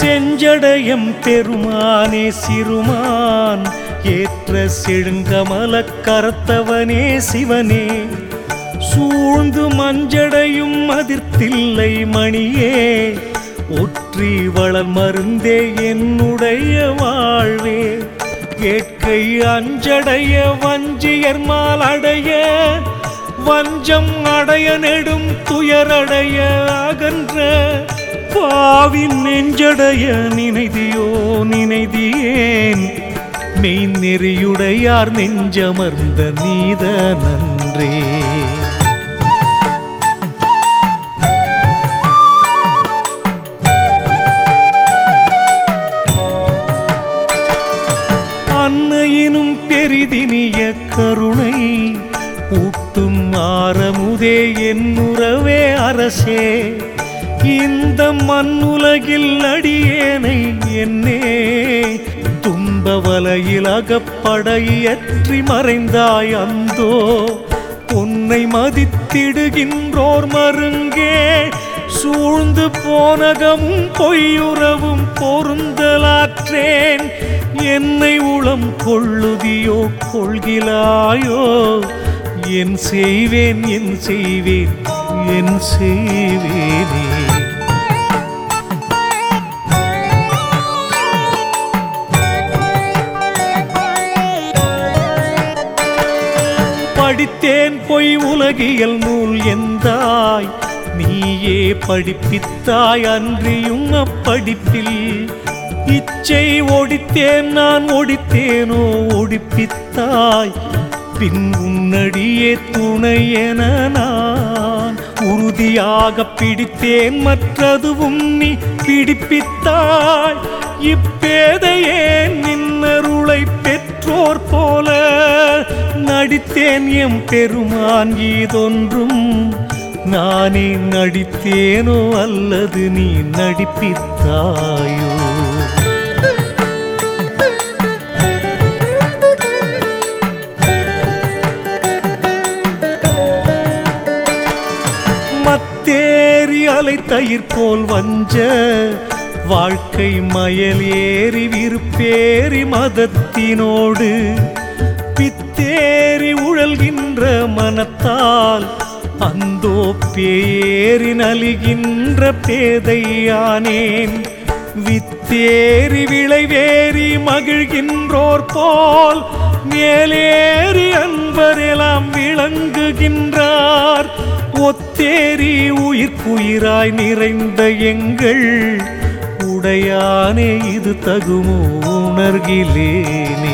செஞ்சடையம் பெருமானே சிறுமான் ஏற்ற செழுங்கமல கரத்தவனே சிவனே சூழ்ந்து மஞ்சடையும் அதிர்த்தில்லை மணியே ஒற்றி வளர் மருந்தே என்னுடைய வாழ்வே கேட்கை அஞ்சடைய வஞ்சியர்மால் அடைய வஞ்சம் அடைய நெடும் துயரடைய அகன்ற பாவின் நெஞ்சடைய நினைதியோ நினைதியேன் மெய் நெறியுடையார் நெஞ்சமர்ந்த நீத நன்றே அன்னையினும் பெரிதினிய கருணை ஊட்டும் ஆரமுதே என்னுறவே அரசே இந்த மண்ணுலகில் அடியேனை என்னே துன்ப வலையில் அகப்படையற்றி மறைந்தாய் அந்தோ உன்னை மதித்திடுகின்றோர் மருங்கே சூழ்ந்து போனகமும் பொய்யுறவும் பொருந்தலாற்றேன் என்னை உளம் கொள்ளுதியோ கொள்கிலாயோ என் செய்வேன் என் செய்வேன் என் செய்வேனே படித்தேன் பொய் உலகியல் நூல் எந்தாய் நீயே படிப்பித்தாய் அன்றியும் அப்படிப்பில் இச்சை ஒடித்தேன் நான் ஒடித்தேனோ ஒடிப்பித்தாய் பின் உன்னடியே துணை என நான் உறுதியாக பிடித்தேன் மற்றதுவும் நீ பிடிப்பித்தாய் இப்பேதையே நின்னருளை பெற்றோர் போல நடித்தேன் எம் பெருமான் இதொன்றும் நானே நடித்தேனோ அல்லது நீ நடிப்பித்தாயோ மத்தேறி அலை தயிர் போல் வஞ்ச வாழ்க்கை மயல் ஏறி விருப்பேறி மதத்தினோடு பித்தேறி உழல்கின்ற மனத்தால் அந்தோ பேரி நலிகின்ற பேதையானேன் வித்தேறி விளைவேறி மகிழ்கின்றோர் போல் மேலேறி அன்பரெல்லாம் விளங்குகின்றார் ஒத்தேரி உயிர்க்குயிராய் நிறைந்த எங்கள் உடையானே இது தகுமோ உணர்கிலேனே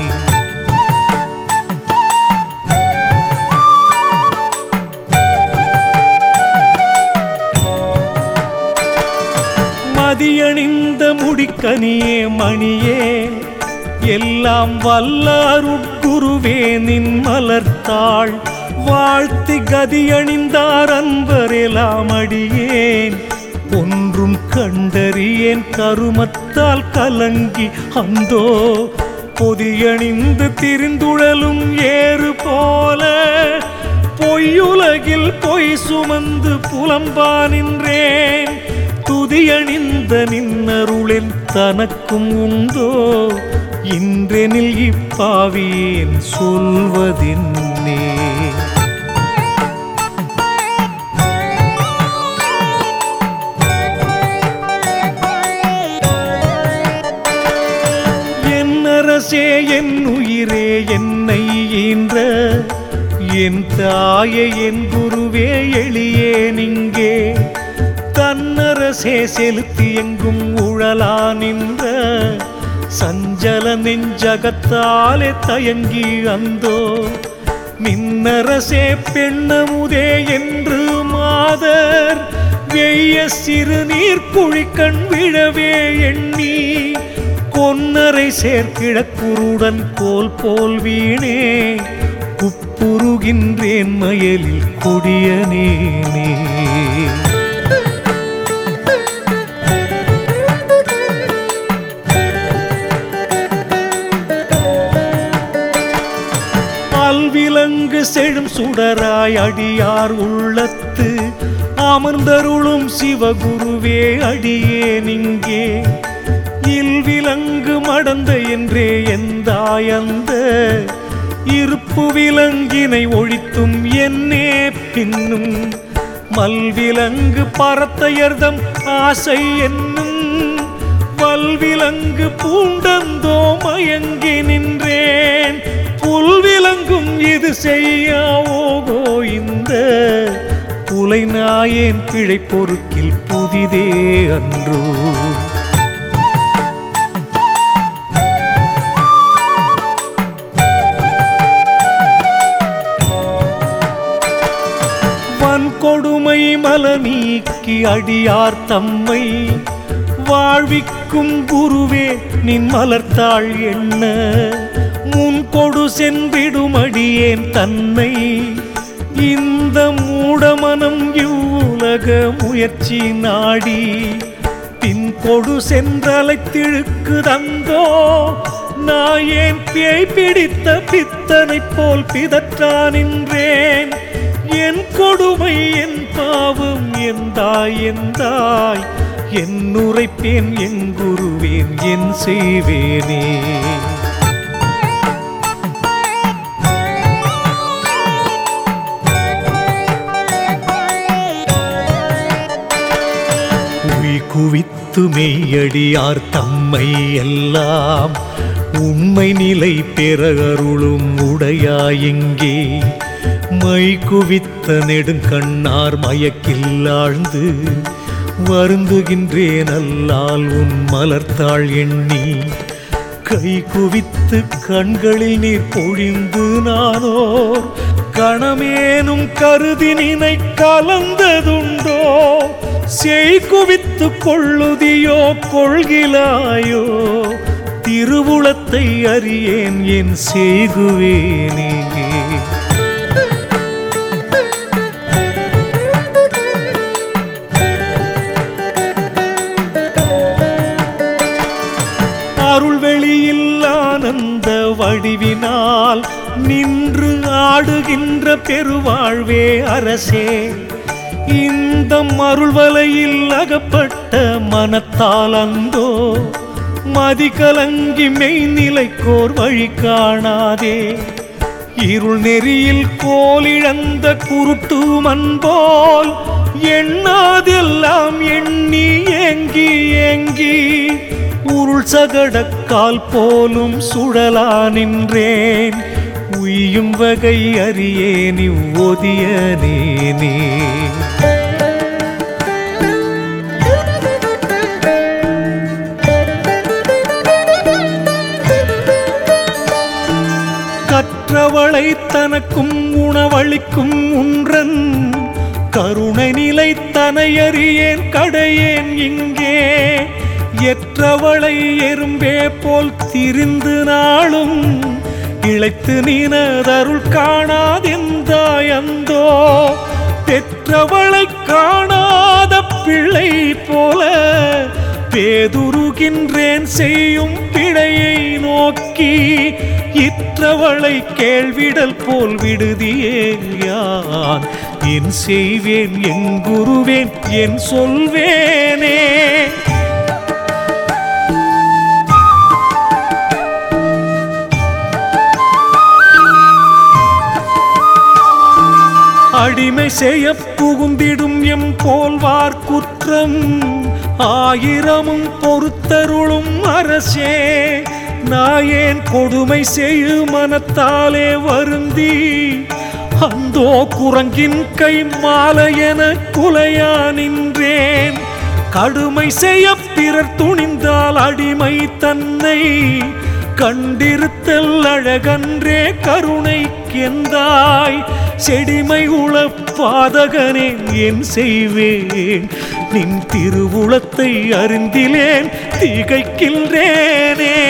மதியணிந்த முடிக்கனியே மணியே எல்லாம் வல்ல அருட்குருவே நின் மலர்த்தாள் வாழ்த்தி கதியணிந்தார் அன்பரெல்லாம் அடியேன் ஒன்றும் கண்டறியேன் கருமத்தால் கலங்கி அந்தோ பொதியணிந்து திரிந்துழலும் ஏறு போல பொய்யுலகில் பொய் சுமந்து புலம்பா நின்றேன் துதியணிந்த நின்னருளின் தனக்கும் உண்டோ இன்றெனில் இப்பாவியேன் சொல்வதின்னே என் அரசே என் உயிரே என்னை ஈன்ற என் தாயே என் குருவே எளியே நிங்கே தன்னரசே செலுத்தி எங்கும் உழலா நின்ற சஞ்சல நெஞ்சகத்தாலே தயங்கி அந்தோ மின்னரசே பெண்ணமுதே என்று மாதர் வெய்ய சிறுநீர் குழிக்கண் விழவே எண்ணி கொன்னரை சேர்க்கிழக்குருடன் கோல் போல் வீணே குப்புருகின்றேன் மயலில் கொடியனேனே பல்விலங்கு செழும் சுடராய் அடியார் உள்ளத்து அமர்ந்தருளும் சிவகுருவே அடியேன் இங்கே இல்விலங்கு மடந்த என்றே எந்தாயந்த இருப்பு விலங்கினை ஒழித்தும் என்னே பின்னும் மல்விலங்கு பரத்தையர்தம் ஆசை என்னும் பல்விலங்கு பூண்டந்தோ மயங்கி நின்றேன் புல்விலங்கும் இது செய்யாவோகோ இந்த புலை நாயேன் பிழை பொறுக்கில் புதிதே அன்றோ வன்கொடுமை மல நீக்கி அடியார் தம்மை வாழ்விக்கும் குருவே நின் மலர்த்தாள் என்ன முன்கொடு சென்றிடும் அடியேன் தன்னை இந்த மூடமனம் இவ்வுலக முயற்சி நாடி பின்கொடு சென்றலைத்திழுக்கு தந்தோ நாயேன் பேய் பிடித்த பித்தனைப் போல் பிதற்றா நின்றேன் என் கொடுமை என் பாவம் எந்தாய் எந்தாய் என் உரைப்பேன் என் குருவேன் என் செய்வேனே உய் குவித்து மெய்யடியார் தம்மை எல்லாம் உண்மை நிலை பெற அருளும் உடையாயெங்கே மை குவித்த நெடுங்கண்ணார் மயக்கில் ஆழ்ந்து வருந்துகின்றேன் அல்லால் உன் மலர்த்தாள் எண்ணி கை குவித்து கண்களில் நீர் பொழிந்து நானோர் கணமேனும் கருதி நினை கலந்ததுண்டோ செய் குவித்து கொள்ளுதியோ கொள்கிலாயோ திருவுளத்தை அறியேன் என் செய்குவேனே அருள் வெளியில் ஆனந்த வடிவினால் நின்று ஆடுகின்ற பெருவாழ்வே அரசே இந்த மருள்வலையில் அகப்பட்ட மனத்தால் அந்தோ மதி கலங்கி மெய்நிலைக்கோர் வழி காணாதே இருள் நெறியில் கோலிழந்த குருட்டு மண்போல் எண்ணாதெல்லாம் எண்ணி ஏங்கி ஏங்கி உருள் சகடக்கால் போலும் சுழலா நின்றேன் உய்யும் வகை அறியேன் இவ்வொதியனேனே கற்றவளை தனக்கும் உணவளிக்கும் உன்றன் கருணை நிலை தனையறியேன் கடையேன் இங்கே எற்றவளை எறும்பே போல் திரிந்து நாளும் இழைத்து நீனதருள் காணாதெந்தாயந்தோ பெற்றவளை காணாத பிள்ளை போல பேதுருகின்றேன் செய்யும் பிழையை நோக்கி இற்றவளை கேள்விடல் போல் விடுதியே யான் என் செய்வேன் என் குருவேன் என் சொல்வேனே அடிமை செய்ய புகுந்திடும் எம் போல்வார் குற்றம் ஆயிரமும் பொறுத்தருளும் அரசே நாயேன் கொடுமை செய்யு மனத்தாலே வருந்தி அந்தோ குரங்கின் கை மாலையென குலையா நின்றேன் கடுமை செய்ய பிறர் துணிந்தால் அடிமை தன்னை கண்டிருத்தல் அழகன்றே கருணைக்கெந்தாய் செடிமை உள பாதகனே என் செய்வேன் நின் திருவுளத்தை அறிந்திலேன் திகைக்கின்றேனே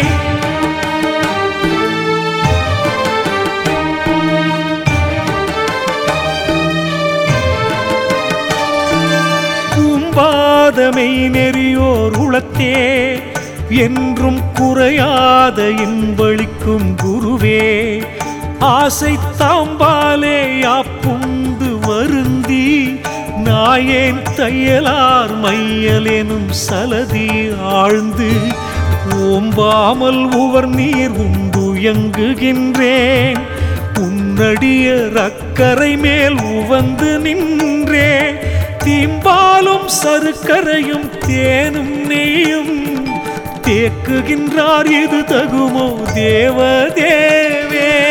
கூம்பாதமை நெறியோர் உளத்தே என்றும் குறையாத இன்பளிக்கும் குருவே ஆசை தாம்பாலே யாப்புண்டு வருந்தி நாயேன் தையலார் மையல் எனும் சலதி ஆழ்ந்து ஓம்பாமல் உவர் நீர் உண்டு எங்குகின்றேன் உன்னடிய ரக்கரை மேல் உவந்து நின்றே தீம்பாலும் சருக்கரையும் தேனும் நெய்யும் தேக்குகின்றார் இது தகுமோ தேவதேவே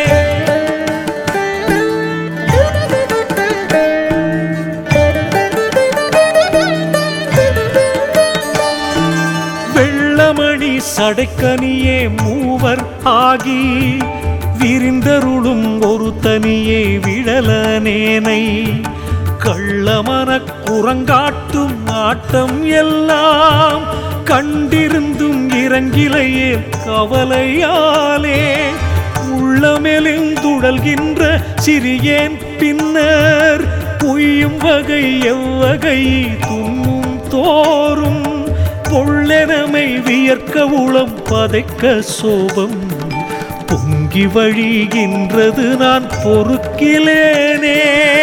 வெள்ளமணி சடைக்கனியே மூவர் ஆகி விரிந்தருளும் ஒரு தனியே விடலனேனை கள்ளமன குரங்காட்டும் ஆட்டம் எல்லாம் கண்டிருந்தும் இறங்கிலையே கவலையாலே உள்ளமெலிந்துடல்கின்ற சிறியேன் பின்னர் உய்யும் வகை எவ்வகை துண்ணும் தோறும் பொள்ளெனமை வியர்க்க உளம் பதைக்க சோபம் பொங்கி வழிகின்றது நான் பொறுக்கிலேனே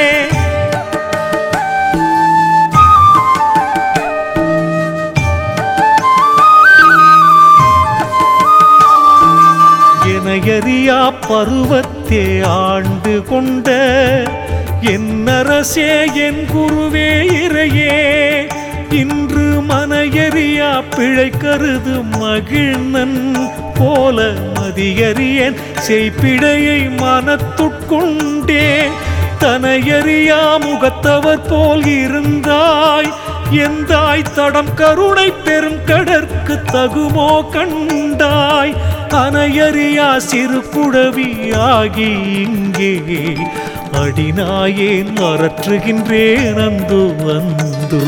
எனையறியா பருவத்தே ஆண்டு கொண்ட என்னரசே என் குருவே இறையே இன்று மனையறியா பிழை கருது மகிழ்நன் போல மதியறியேன் செய்பிழையை மனத்துட்கொண்டே தனையறியா முகத்தவர் போல் இருந்தாய் எந்தாய் தடம் கருணை பெரும் கடற்கு தகுமோ கண்டாய் அனையறியா சிறு குடவி ஆகி இங்கே அடிநாயேன் அரற்றுகின்றேன் அந்து வந்து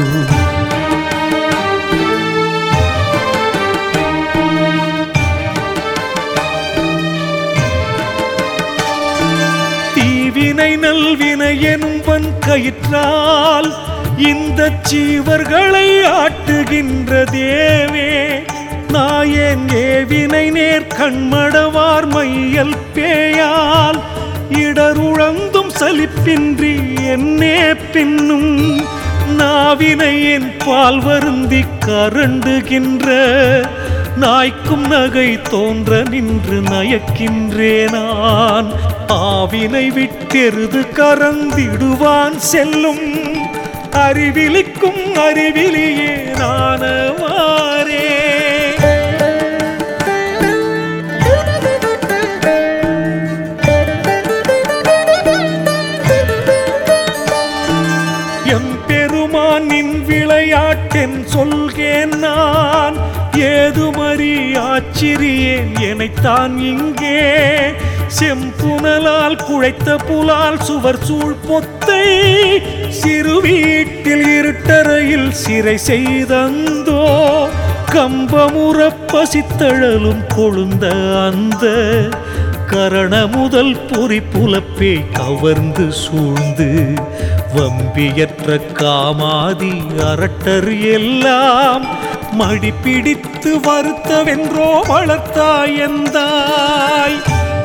தீவினை நல்வினை என்பன் கயிற்றால் இந்த சீவர்களை ஆட்டுகின்ற தேவே நாயேன் ஏவினை நேர் கண்மடவார் மையல் பேயால் இடருழந்தும் சலிப்பின்றி என்னே பின்னும் நாவினை என் பால் வருந்தி கரண்டுகின்ற நாய்க்கும் நகை தோன்ற நின்று நயக்கின்றேனான் ஆவினை விட்டெருது கறந்திடுவான் செல்லும் அறிவிலிக்கும் அறிவிலியே நானவாரே எம்பெருமான் நின் விளையாட்டென் சொல்கேன் நான் ஏதுமறி ஆச்சிரியேன் எனைத்தான் இங்கே செம்புனலால் குழைத்த புலால் சுவர் சூழ் பொத்தை சிறு வீட்டில் இருட்டறையில் சிறை செய்தந்தோ கம்பமுற பசித்தழலும் கொழுந்த அந்த கரண முதல் பொறி புலப்பே கவர்ந்து சூழ்ந்து வம்பியற்ற காமாதி அரட்டர் எல்லாம் மடி பிடித்து வருத்தவென்றோ வளர்த்தாயந்தாய்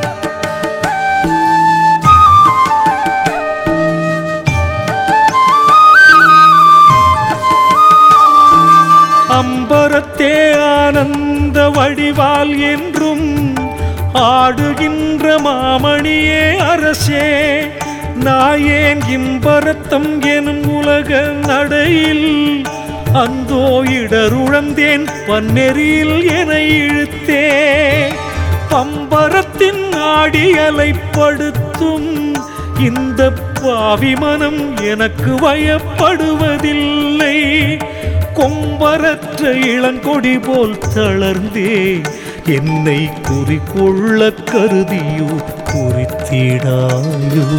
அம்பரத்தே ஆனந்த வடிவால் என்றும் ஆடுகின்ற மாமணியே அரசே நாயேன் இம்பரத்தம் எனும் உலக நடையில் அந்தோ இடருழந்தேன் பன்னெறியில் என இழுத்தே பம்பரத்தின் ஆடியலைப்படுத்தும் இந்த பாவி மனம் எனக்கு வயப்படுவதில்லை கொம்பரற்ற இளங்கொடி போல் தளர்ந்தே என்னை குறிக்கொள்ள கருதியோ குறித்திடாயோ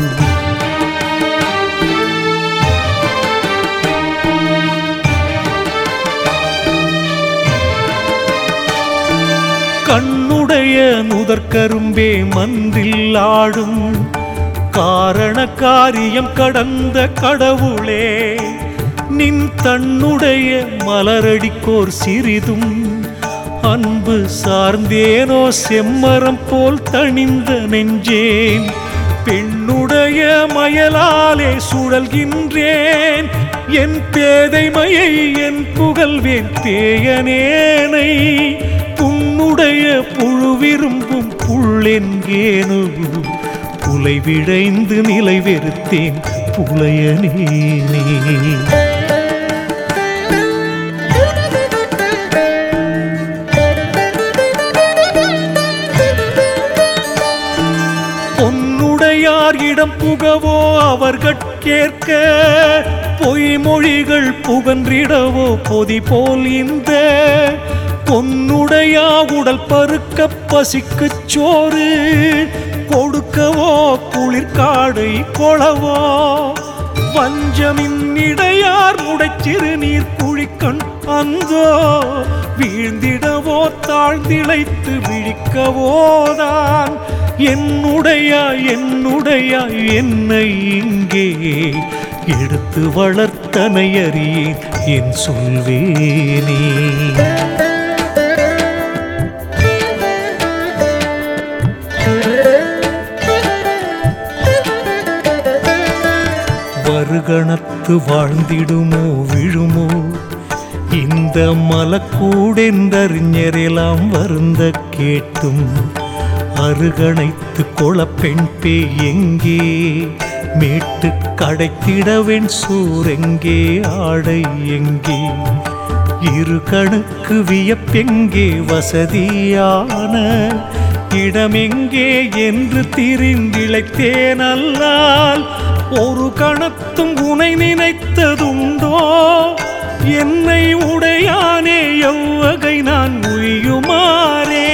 கண்ணுடைய நுதற்கரும்பே மன்றில் ஆடும் காரண காரியம் கடந்த கடவுளே நின் தன்னுடைய மலரடிக்கோர் சிறிதும் அன்பு சார்ந்தேனோ செம்மரம் போல் தணிந்த நெஞ்சேன் பெண்ணுடைய பெரிய மயலாலே சுழல்கின்றேன் என் பேதைமையை என் புகழ்வேன் பேயனேனை புன்னுடைய புழு விரும்பும் புள்ளென்கேனு புலை விழைந்து நிலை வெறுத்தேன் புலையனேனே பொன்னுடையார் இடம் புகவோ அவர்கட்கேற்க பொய்மொழிகள் புகன்றிடவோ பொதி போல் இந்த பொன்னுடையா உடல் பருக்க பசிக்குச் சோறு கொடுக்கவோ குளிர்காடை கொளவோ வஞ்சமின் இடையார் முடைச்சிறு நீர் குழிக்கண் அந்தோ வீழ்ந்திடவோ தாழ்ந்திழைத்து விழிக்கவோதான் என்னுடைய என்னுடைய என்னை இங்கே எடுத்து வளர்த்தனை அறியேன் என் சொல்வேனே வருகணத்து வாழ்ந்திடுமோ விழுமோ இந்த மலக்கூடென்றறிஞரெல்லாம் வருந்த கேட்டும் அருகணைத்து கொளப்பெண் பே எங்கே மீட்டு கடைத்திடவெண் சூரெங்கே ஆடை எங்கே இரு கணுக்கு வியப்பெங்கே வசதியான இடமெங்கே என்று திரிந்திழைத்தேன் அல்லால் ஒரு கணத்தும் உனை நினைத்ததுண்டோ என்னை உடையானே எவ்வகை நான் உய்யுமாறே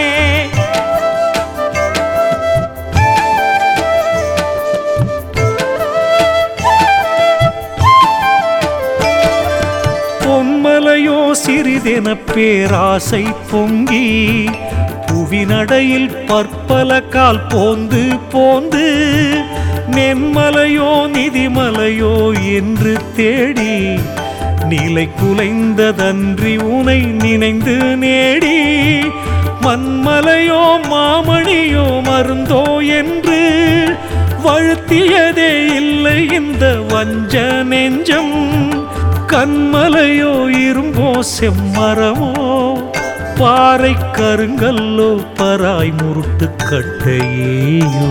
பொன்மலையோ சிறிதென பேராசை பொங்கி புவிநடையில் பற்பல கால் போந்து போந்து நென்மலையோ நிதிமலையோ என்று தேடி நிலை குலைந்ததன்றி உனை நினைந்து நேடி மண்மலையோ மாமணியோ மருந்தோ என்று வழுத்தியதே இல்லை இந்த வஞ்ச நெஞ்சம் கண்மலையோ இரும்போ செம்மரமோ பாறை கருங்கல்லோ பராய் முருட்டு கட்டையேயோ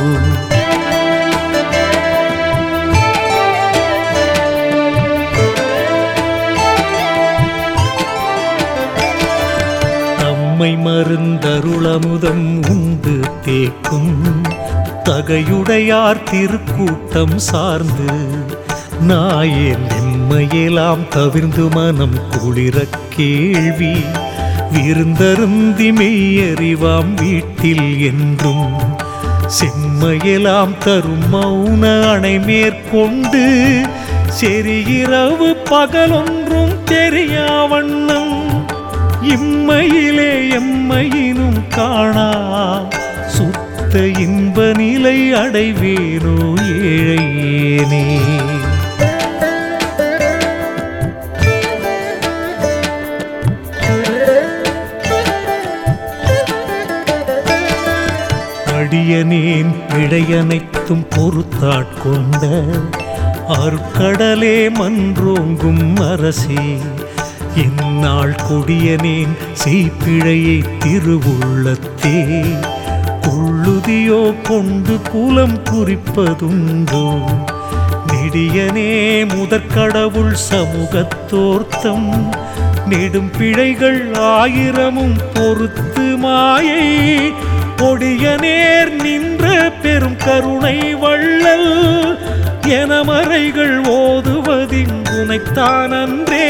தம்மை மருந்தருளமுதம் உண்டு தேக்கும் தகையுடையார் திருக்கூட்டம் சார்ந்து நாயேன் நிம்மையெல்லாம் தவிர்ந்து மனம் குளிர கேள்வி விருந்தருந்தி மெய்யறிவாம் வீட்டில் என்றும் செம்மையெல்லாம் தரும் மௌன அணை மேற்கொண்டு செரியிரவு பகலொன்றும் தெரியா வண்ணம் இம்மையிலே எம்மையினும் காணா சுத்த இன்ப நிலை அடைவேனோ ஏழையேனே அடியனேன் இடையனைத்தும் பொறுத்தாட்கொண்ட அருட்கடலே மன்றோங்கும் அரசே என்னாள் கொடியனேன் செய்பிழையை திருவுள்ளத்தே கொள்ளுதியோ கொண்டு குலம் குறிப்பதுண்டோ நெடியனே முதற்கடவுள் சமூகத்தோர்த்தம் நெடும் பிழைகள் ஆயிரமும் பொறுத்து மாயை கொடியனேர் நின்ற பெரும் கருணை வள்ளல் எனமறைகள் ஓதுவதிங்குனைத்தான் அன்றே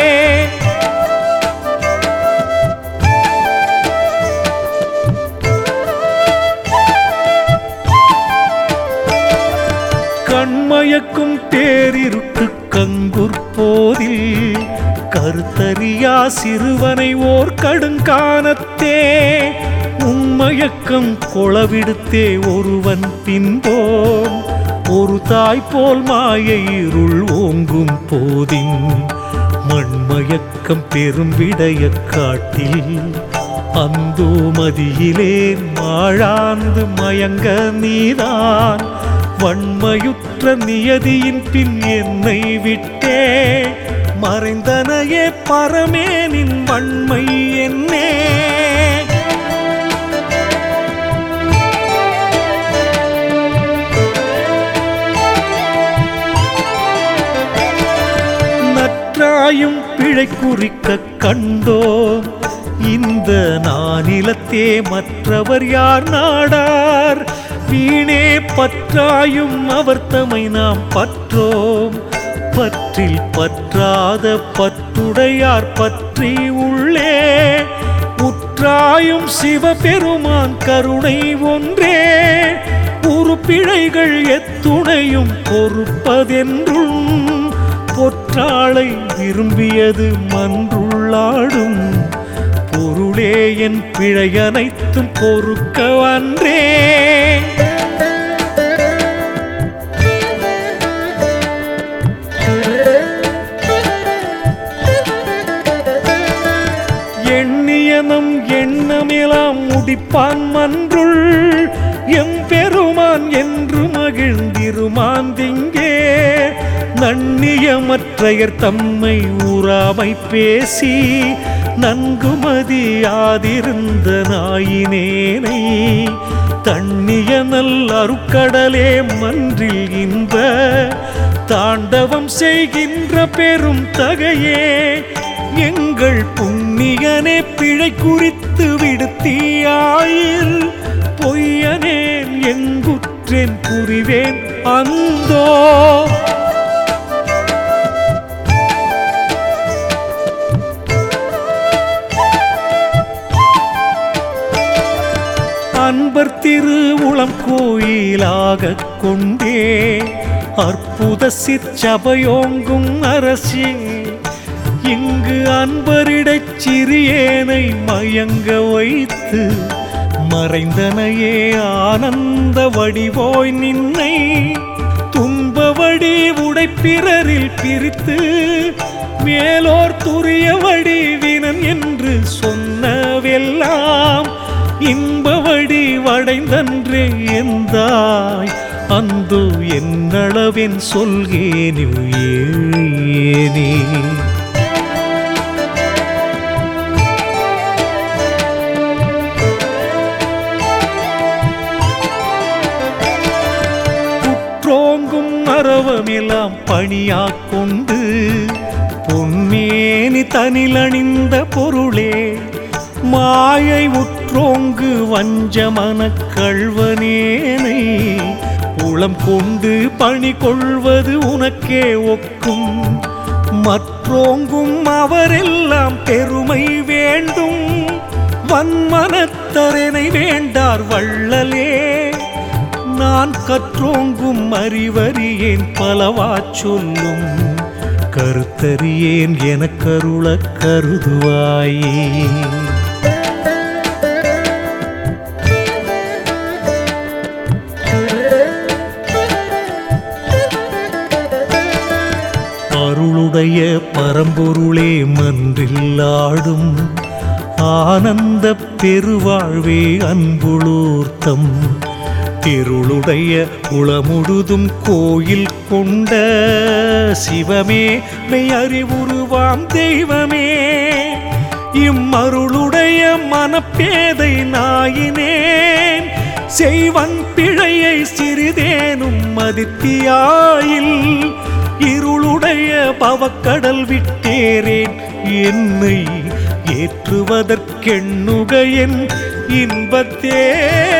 கண்மயக்கும் பேரிருட்டு கங்குற் போதில் கருத்தறியா சிறுவனை ஓர் கடுங்கானத்தே உண்மயக்கம் கொளவிடுத்தே ஒருவன் பின்போம் ஒரு தாய் போல் மாயை இருள் ஓங்கும் போதின் மண்மயக்கம் பெரும் விடைய காட்டில் அந்தோ மதியிலே மாழாந்து மயங்க நீதான் வன்மையுற்ற நியதியின் பின் என்னை விட்டே மறைந்தனையே பரமேனின் வன்மை என்னே நற்றாயும் பிழை குறிக்க கண்டோம் இந்த நானிலத்தே மற்றவர் யார் நாடார் வீணே பற்றாயும் அவர் தமை நாம் பற்றோம் பற்றில் பற்றாத பற்றுடையார் பற்றி உள்ளே உற்றாயும் சிவபெருமான் கருணை ஒன்றே உருப்பிழைகள் எத்துணையும் பொறுப்பதென்றும் பொற்றாளை விரும்பியது மன்றுள்ளாடும் பொருளே என் பிழை அனைத்தும் பொறுக்க அன்றே எண்ணியனம் எண்ணமெலாம் முடிப்பான் மன்றுள் எம்பெருமான் என்று மகிழ்ந்திருமான் திங்கே நன்னியமற்றையர் தம்மை ஊறாமை பேசி நன்கு மதியாதிருந்த நாயினேனை தண்ணிய நல் அருக்கடலே மன்றில் இன்ப தாண்டவம் செய்கின்ற பெரும் தகையே எங்கள் புண்ணியனே பிழை குறித்து விடுத்தியாயில் பொய்யனேன் எங்குற்றேன் புரிவேன் அந்தோ அன்பர் திரு உளம் கோயிலாகக் கொண்டே அற்புத சிற்சபையோங்கும் அரசே இங்கு அன்பரிடச் சிறியேனை மயங்க வைத்து மறைந்தனையே ஆனந்த வடிவோய் நின்னை துன்ப வடி உடைப்பிறரில் பிரித்து மேலோர் துரிய வடிவினன் என்று சொன்னவெல்லாம் இன்பவடி வடைந்தன்றே எந்தாய் அந்து என்னளவின் சொல்கேனி ஏனே குற்றோங்கும் மரவமெல்லாம் பணியாக் கொண்டு பொன்மேனி தனிலணிந்த பொருளே மாயை உற்றோங்கு வஞ்சமனக் கள்வனேனை உளம் கொண்டு பணி கொள்வது உனக்கே ஒக்கும் மற்றோங்கும் அவரெல்லாம் பெருமை வேண்டும் வன்மனத்தரனை வேண்டார் வள்ளலே நான் கற்றோங்கும் அறிவறியேன் பலவாச் சொல்லும் கருத்தறியேன் எனக்கருள கருதுவாயே அருளுடைய பரம்பொருளே மன்றில்லாடும் ஆனந்த பெருவாழ்வே அன்புளூர்த்தம் திருளுடைய உளமுழுதும் கோயில் கொண்ட சிவமே மெய் அறிவுருவாம் தெய்வமே இம்மருளுடைய மனப்பேதை நாயினேன் செய்வன் பிழையை சிறிதேனும் மதித்தியாயில் இருளுடைய பவக்கடல் விட்டேரேன் என்னை ஏற்றுவதற்கெண்ணுக என் இன்பத்தே